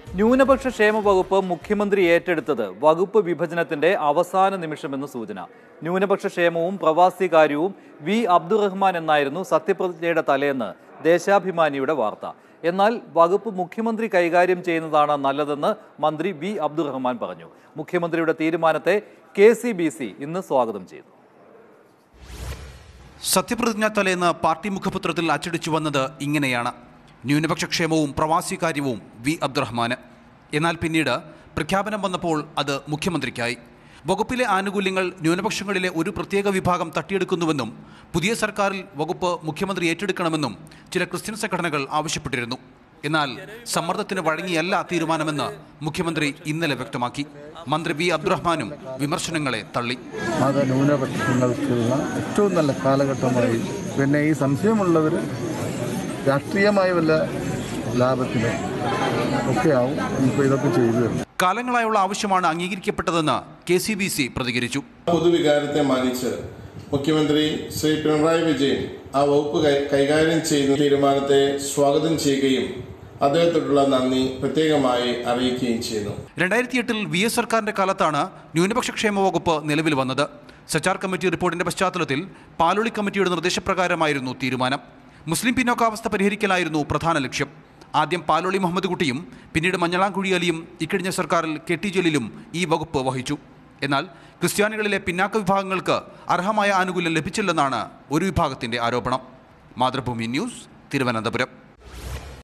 ന്യൂനപക്ഷ ക്ഷേമ വകുപ്പ് മുഖ്യമന്ത്രി ഏറ്റെടുത്തത് വകുപ്പ് വിഭജനത്തിന്റെ അവസാന നിമിഷമെന്ന് സൂചന ന്യൂനപക്ഷ ക്ഷേമവും പ്രവാസി കാര്യവും വി അബ്ദുറഹ്മാൻ എന്നായിരുന്നു സത്യപ്രതിജ്ഞയുടെ തലേന്ന് ദേശാഭിമാനിയുടെ വാർത്ത എന്നാൽ വകുപ്പ് മുഖ്യമന്ത്രി കൈകാര്യം ചെയ്യുന്നതാണ് നല്ലതെന്ന് മന്ത്രി വി അബ്ദുറഹ്മാൻ പറഞ്ഞു മുഖ്യമന്ത്രിയുടെ തീരുമാനത്തെ കെ സി ബി സി ഇന്ന് സ്വാഗതം ചെയ്തു സത്യപ്രതിജ്ഞ തലേന്ന് പാർട്ടി മുഖപത്രത്തിൽ അച്ചടിച്ചു വന്നത് ഇങ്ങനെയാണ് ന്യൂനപക്ഷ ക്ഷേമവും പ്രവാസി കാര്യവും വി അബ്ദുറഹ്മാന് എന്നാൽ പിന്നീട് പ്രഖ്യാപനം വന്നപ്പോൾ അത് മുഖ്യമന്ത്രിക്കായി വകുപ്പിലെ ആനുകൂല്യങ്ങൾ ന്യൂനപക്ഷങ്ങളിലെ ഒരു പ്രത്യേക വിഭാഗം തട്ടിയെടുക്കുന്നുവെന്നും പുതിയ സർക്കാരിൽ വകുപ്പ് മുഖ്യമന്ത്രി ഏറ്റെടുക്കണമെന്നും ചില ക്രിസ്ത്യൻ സംഘടനകൾ ആവശ്യപ്പെട്ടിരുന്നു എന്നാൽ സമ്മർദ്ദത്തിന് വഴങ്ങിയല്ല തീരുമാനമെന്ന് മുഖ്യമന്ത്രി ഇന്നലെ വ്യക്തമാക്കി മന്ത്രി വി അബ്ദുറഹ്മാനും വിമർശനങ്ങളെ തള്ളി മതന്യൂനപക്ഷങ്ങൾക്കുള്ള ഏറ്റവും നല്ല കാലഘട്ടമായി പിന്നെ ഈ സംശയമുള്ളവർ രാഷ്ട്രീയമായ വല്ല ലാഭത്തിന് ഒക്കെയാവും ഇപ്പോൾ ഇതൊക്കെ ചെയ്തു വരുന്നത് കാലങ്ങളായുള്ള ആവശ്യമാണ് അംഗീകരിക്കപ്പെട്ടതെന്ന് കെ സി ബി സി പ്രതികരിച്ചു പൊതുവികാരത്തെ മാനിച്ച് മുഖ്യമന്ത്രി ശ്രീ പിണറായി വിജയൻ ആ വകുപ്പ് കൈ- കൈകാര്യം ചെയ്യുന്ന തീരുമാനത്തെ സ്വാഗതം ചെയ്യുകയും അദ്ദേഹത്തോടുള്ള നന്ദി പ്രത്യേകമായി അറിയിക്കുകയും ചെയ്യുന്നു രണ്ടായിരത്തി എട്ടിൽ വി എസ് സർക്കാരിന്റെ കാലത്താണ് ന്യൂനപക്ഷ ക്ഷേമ വകുപ്പ് നിലവിൽ വന്നത് സച്ചാർ കമ്മിറ്റി റിപ്പോർട്ടിന്റെ പശ്ചാത്തലത്തിൽ പാലോളി കമ്മിറ്റിയുടെ നിർദ്ദേശപ്രകാരമായിരുന്നു തീരുമാനം മുസ്ലിം പിന്നോക്കാവസ്ഥ പരിഹരിക്കലായിരുന്നു പ്രധാന ലക്ഷ്യം ആദ്യം പാലോളി മുഹമ്മദ് കുട്ടിയും പിന്നീട് മഞ്ഞളാംകുഴി അലിയും ഇക്കഴിഞ്ഞ സർക്കാരിൽ കെ ടി ജലീലും ഈ വകുപ്പ് വഹിച്ചു എന്നാൽ ക്രിസ്ത്യാനികളിലെ പിന്നാക്ക വിഭാഗങ്ങൾക്ക് അർഹമായ ആനുകൂല്യം ലഭിച്ചില്ലെന്നാണ് ഒരു വിഭാഗത്തിന്റെ ആരോപണം മാതൃഭൂമി ന്യൂസ് തിരുവനന്തപുരം